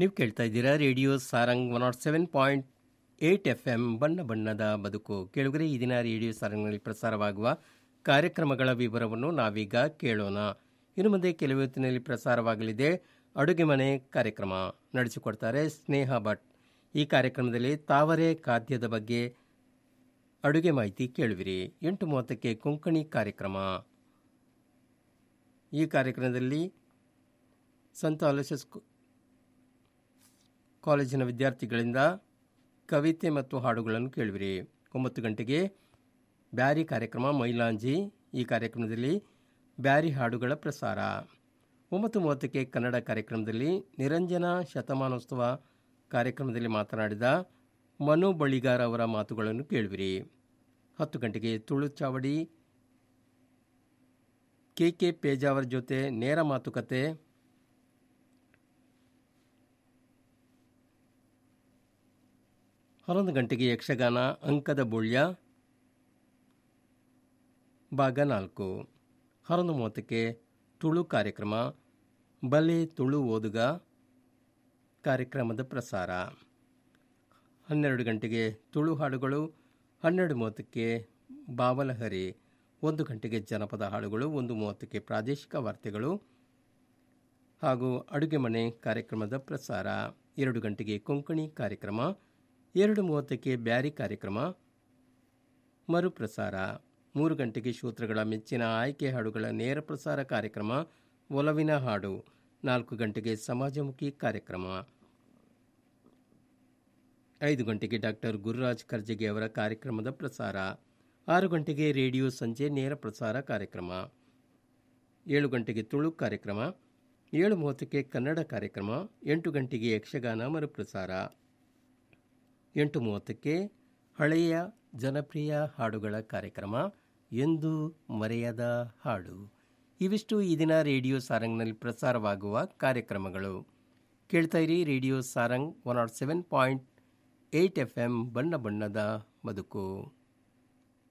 ನೀವು ಕೇಳ್ತಾ ಇದ್ದೀರಾ radio Sarang one nought seven point eight F M ಬಣ್ಣ ಬಣ್ಣದ ಬದುಕು ಕೇಳುಗರೆ ಈ ದಿನ ರೇಡಿಯೋ ಸಾರಂಗ್ನಲ್ಲಿ ಪ್ರಸಾರವಾಗುವ ಕಾರ್ಯಕ್ರಮಗಳ ವಿವರವನ್ನು ನಾವೀಗ ಕೇಳೋಣ ಇನ್ನು ಮುಂದೆ ಕೆಲವು ಹೊತ್ತಿನಲ್ಲಿ ಪ್ರಸಾರವಾಗಲಿದೆ ಅಡುಗೆ ಮನೆ ಕಾರ್ಯಕ್ರಮ ನಡೆಸಿಕೊಡ್ತಾರೆ ಸ್ನೇಹ ಭಟ್ ಈ ಕಾರ್ಯಕ್ರಮದಲ್ಲಿ ತಾವರೆ ಖಾದ್ಯದ ಬಗ್ಗೆ ಅಡುಗೆ ಮಾಹಿತಿ ಕೇಳುವಿರಿ ಎಂಟು ಮೂವತ್ತಕ್ಕೆ ಕೊಂಕಣಿ ಕಾರ್ಯಕ್ರಮ ಈ ಕಾರ್ಯಕ್ರಮದಲ್ಲಿ ಸಂತ ಅಲೋಸಿಯಸ್ ಕಾಲೇಜಿನ ವಿದ್ಯಾರ್ಥಿಗಳಿಂದ ಕವಿತೆ ಮತ್ತು ಹಾಡುಗಳನ್ನು ಕೇಳುವಿರಿ ಒಂಬತ್ತು ಗಂಟೆಗೆ ಬ್ಯಾರಿ ಕಾರ್ಯಕ್ರಮ ಮೈಲಾಂಜಿ ಈ ಕಾರ್ಯಕ್ರಮದಲ್ಲಿ ಬ್ಯಾರಿ ಹಾಡುಗಳ ಪ್ರಸಾರ ಒಂಬತ್ತು ಮೂವತ್ತಕ್ಕೆ ಕನ್ನಡ ಕಾರ್ಯಕ್ರಮದಲ್ಲಿ ನಿರಂಜನ ಶತಮಾನೋತ್ಸವ ಕಾರ್ಯಕ್ರಮದಲ್ಲಿ ಮಾತನಾಡಿದ ಮನು ಬಳಿಗಾರ್ ಅವರ ಮಾತುಗಳನ್ನು ಕೇಳುವಿರಿ ಹತ್ತು ಗಂಟೆಗೆ ತುಳು ಚಾವಡಿ ಕೆ ಕೆ ಪೇಜಾವರ್ ಜೊತೆ ನೇರ ಮಾತುಕತೆ ಹನ್ನೊಂದು ಗಂಟೆಗೆ ಯಕ್ಷಗಾನ ಅಂಕದ ಬುಳ್ಯ ಭಾಗ ನಾಲ್ಕು ಹನ್ನೊಂದು ಮೂವತ್ತಕ್ಕೆ ತುಳು ಕಾರ್ಯಕ್ರಮ ಬಲೆ ತುಳು ಓದುಗ ಕಾರ್ಯಕ್ರಮದ ಪ್ರಸಾರ ಹನ್ನೆರಡು ಗಂಟೆಗೆ ತುಳು ಹಾಡುಗಳು ಹನ್ನೆರಡು ಮೂವತ್ತಕ್ಕೆ ಬಾವಲಹರಿ ಒಂದು ಗಂಟೆಗೆ ಜನಪದ ಹಾಡುಗಳು ಒಂದು ಮೂವತ್ತಕ್ಕೆ ಪ್ರಾದೇಶಿಕ ವಾರ್ತೆಗಳು ಹಾಗೂ ಅಡುಗೆ ಮನೆ ಕಾರ್ಯಕ್ರಮದ ಪ್ರಸಾರ ಎರಡು ಗಂಟೆಗೆ ಕೊಂಕಣಿ ಕಾರ್ಯಕ್ರಮ ಎರಡು ಮೂವತ್ತಕ್ಕೆ ಬ್ಯಾರಿ ಕಾರ್ಯಕ್ರಮ ಮರುಪ್ರಸಾರ ಮೂರು ಗಂಟೆಗೆ ಶ್ರೋತೃಗಳ ಮೆಚ್ಚಿನ ಆಯ್ಕೆ ಹಾಡುಗಳ ನೇರ ಪ್ರಸಾರ ಕಾರ್ಯಕ್ರಮ ಒಲವಿನ ಹಾಡು ನಾಲ್ಕು ಗಂಟೆಗೆ ಸಮಾಜಮುಖಿ ಕಾರ್ಯಕ್ರಮ ಐದು ಗಂಟೆಗೆ ಡಾಕ್ಟರ್ ಗುರುರಾಜ್ ಕರ್ಜಗಿ ಅವರ ಕಾರ್ಯಕ್ರಮದ ಪ್ರಸಾರ ಆರು ಗಂಟೆಗೆ ರೇಡಿಯೋ ಸಂಜೆ ನೇರ ಪ್ರಸಾರ ಕಾರ್ಯಕ್ರಮ ಏಳು ಗಂಟೆಗೆ ತುಳು ಕಾರ್ಯಕ್ರಮ ಏಳು ಮೂವತ್ತಕ್ಕೆ ಕನ್ನಡ ಕಾರ್ಯಕ್ರಮ ಎಂಟು ಗಂಟೆಗೆ ಯಕ್ಷಗಾನ ಮರುಪ್ರಸಾರ ಎಂಟು ಮೂವತ್ತಕ್ಕೆ ಹಳೆಯ ಜನಪ್ರಿಯ ಹಾಡುಗಳ ಕಾರ್ಯಕ್ರಮ ಎಂದು ಮರೆಯದ ಹಾಡು ಇವಿಷ್ಟು ಈ ದಿನ ರೇಡಿಯೋ ಸಾರಂಗ್ನಲ್ಲಿ ಪ್ರಸಾರವಾಗುವ ಕಾರ್ಯಕ್ರಮಗಳು ಕೇಳ್ತಾ ಇರಿ radio Sarang one nought seven point eight F M ಬಣ್ಣ ಬಣ್ಣದ ಬದುಕು